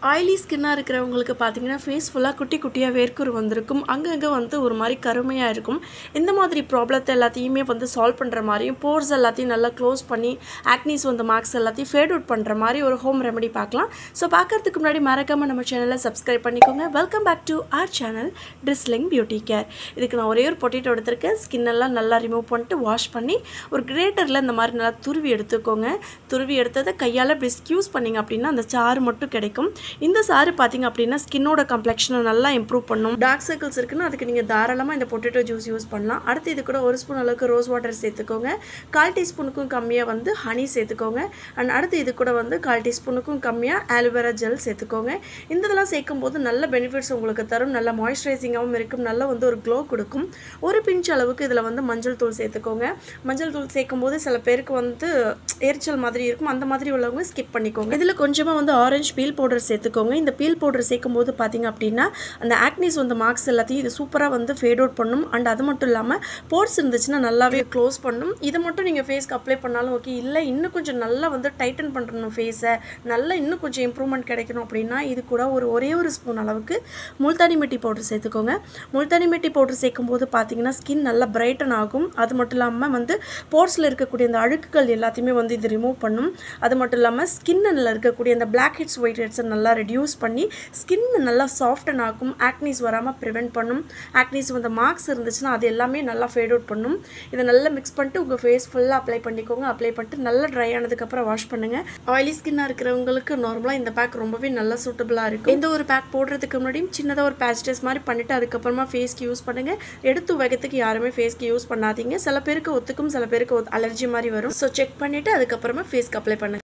oily ஸ்கின்னாக இருக்கிறவங்களுக்கு பார்த்தீங்கன்னா face ஃபுல்லாக குட்டி குட்டியாக வேர்க்குரு வந்திருக்கும் அங்கங்கே வந்து ஒரு மாதிரி கருமையாக இருக்கும் இந்த மாதிரி ப்ராப்ளத்தை எல்லாத்தையுமே வந்து சால்வ் பண்ணுற மாதிரியும் போர்ஸ் எல்லாத்தையும் நல்லா க்ளோஸ் பண்ணி ஆக்னிஸ் வந்து மார்க்ஸ் எல்லாத்தையும் ஃபேட் அவுட் பண்ணுற மாதிரி ஒரு ஹோம் ரெமெடி பார்க்கலாம் ஸோ பார்க்கறதுக்கு முன்னாடி மறக்காமல் நம்ம சேனலை சப்ஸ்கிரைப் பண்ணிக்கோங்க welcome back to our channel drizzling beauty care இதுக்கு நான் ஒரே ஒரு பொட்டேட்டோ எடுத்திருக்கேன் ஸ்கின் எல்லாம் நல்லா ரிமூவ் பண்ணிட்டு வாஷ் பண்ணி ஒரு கிரேட்டரில் இந்த மாதிரி நல்லா துருவி எடுத்துக்கோங்க துருவி எடுத்ததை கையால் இப்படி ஸ்க்யூஸ் பண்ணிங்க அப்படின்னா அந்த சாறு மட்டும் கிடைக்கும் இந்த சாறு பார்த்தீங்க அப்படின்னா ஸ்கின்னோட கம்ப்ளெக்ஷனை நல்லா இம்ப்ரூவ் பண்ணும் டார்க் சர்க்கிள்ஸ் இருக்குன்னா அதுக்கு நீங்கள் தாராளமாக இந்த பொட்டேட்டோ ஜூஸ் யூஸ் பண்ணலாம் அடுத்து இது கூட ஒரு ஸ்பூன் அளவுக்கு ரோஸ் வாட்டர் சேர்த்துக்கோங்க கால் டீஸ்பூனுக்கும் கம்மியாக வந்து ஹனி சேர்த்துக்கோங்க அண்ட் அடுத்து இது கூட வந்து கால் டீஸ்பூனுக்கும் கம்மியாக ஆலோவேரா ஜெல் சேர்த்துக்கோங்க இந்த இதெல்லாம் சேர்க்கும் போது நல்ல பெனிஃபிட்ஸ் உங்களுக்கு தரும் நல்ல மாய்ஸ்சரைசிங்காகவும் இருக்கும் நல்ல வந்து ஒரு க்ளோ கொடுக்கும் ஒரு பிஞ்ச் அளவுக்கு இதில் வந்து மஞ்சள் தூள் சேர்த்துக்கோங்க மஞ்சள் தூள் சேர்க்கும் போது சில பேருக்கு வந்து எரிச்சல் மாதிரி இருக்கும் அந்த மாதிரி உள்ளவங்க ஸ்கிப் பண்ணிக்கோங்க இதில் கொஞ்சமாக வந்து ஆரஞ்சு பீல் பவுடர் சேர்த்துக்கோங்க இந்த பீல் பவுடர் சேர்க்கும் போது பார்த்தீங்க அப்படின்னா அந்த ஆக்னிஸ் வந்து மார்க்ஸ் எல்லாத்தையும் இது சூப்பராக வந்து ஃபேட் அவுட் பண்ணும் அண்ட் அது மட்டும் இல்லாமல் போர்ஸ் இருந்துச்சுன்னா நல்லாவே க்ளோஸ் பண்ணும் இதை மட்டும் நீங்கள் ஃபேஸ்க்கு அப்ளை பண்ணாலும் ஓகே இல்லை இன்னும் கொஞ்சம் நல்லா வந்து டைட்டன் பண்ணணும் ஃபேஸை நல்லா இன்னும் கொஞ்சம் இம்ப்ரூவ்மெண்ட் கிடைக்கணும் அப்படின்னா இது கூட ஒரு ஒரே ஒரு ஸ்பூன் அளவுக்கு முல்தானி மெட்டி பவுடர் சேர்த்துக்கோங்க முல்தானி மெட்டி பவுடர் சேர்க்கும் போது பார்த்தீங்கன்னா ஸ்கின் நல்லா பிரைட்டன் ஆகும் அது மட்டும் இல்லாமல் வந்து போர்ஸில் இருக்கக்கூடிய அந்த அழுக்குகள் எல்லாத்தையுமே வந்து இது ரிமூவ் பண்ணும் அது மட்டும் இல்லாமல் ஸ்கின்னில் இருக்கக்கூடிய அந்த பிளாக் ஹெட்ஸ் ஒயிட் ஹெட்ஸை நல்லா ரெடியூஸ் பண்ணி ஸ்கின் நல்லா சாஃப்டன் ஆகும் ஆக்னிஸ் வராமல் ப்ரிவெண்ட் பண்ணும் ஆக்னிஸ் வந்து மார்க்ஸ் இருந்துச்சுன்னா அது எல்லாமே நல்லா ஃபேட் அவுட் பண்ணும் இதை நல்லா மிக்ஸ் பண்ணிட்டு உங்கள் ஃபேஸ் ஃபுல்லாக அப்ளை பண்ணிக்கோங்க அப்ளை பண்ணிட்டு நல்லா ட்ரை ஆனதுக்கப்புறம் வாஷ் பண்ணுங்கள் ஆயிலி ஸ்கின்னாக இருக்கிறவங்களுக்கு நார்மலாக இந்த பேக் ரொம்பவே நல்லா சூட்டபுளாக இருக்கும் இந்த ஒரு பேக் போடுறதுக்கு முன்னாடியும் சின்னதாக ஒரு பேட்ச் டெஸ்ட் மாதிரி பண்ணிவிட்டு அதுக்கப்புறமா ஃபேஸ்க்கு யூஸ் பண்ணுங்கள் எடுத்து வகத்துக்கு யாருமே ஃபேஸ்க்கு யூஸ் பண்ணாதீங்க சில பேருக்கு ஒத்துக்கும் சில பேருக்கு அலர்ஜி மாதிரி வரும் ஸோ செக் பண்ணிவிட்டு அதுக்கப்புறமா ஃபேஸ்க்கு அப்ளை பண்ணுங்கள்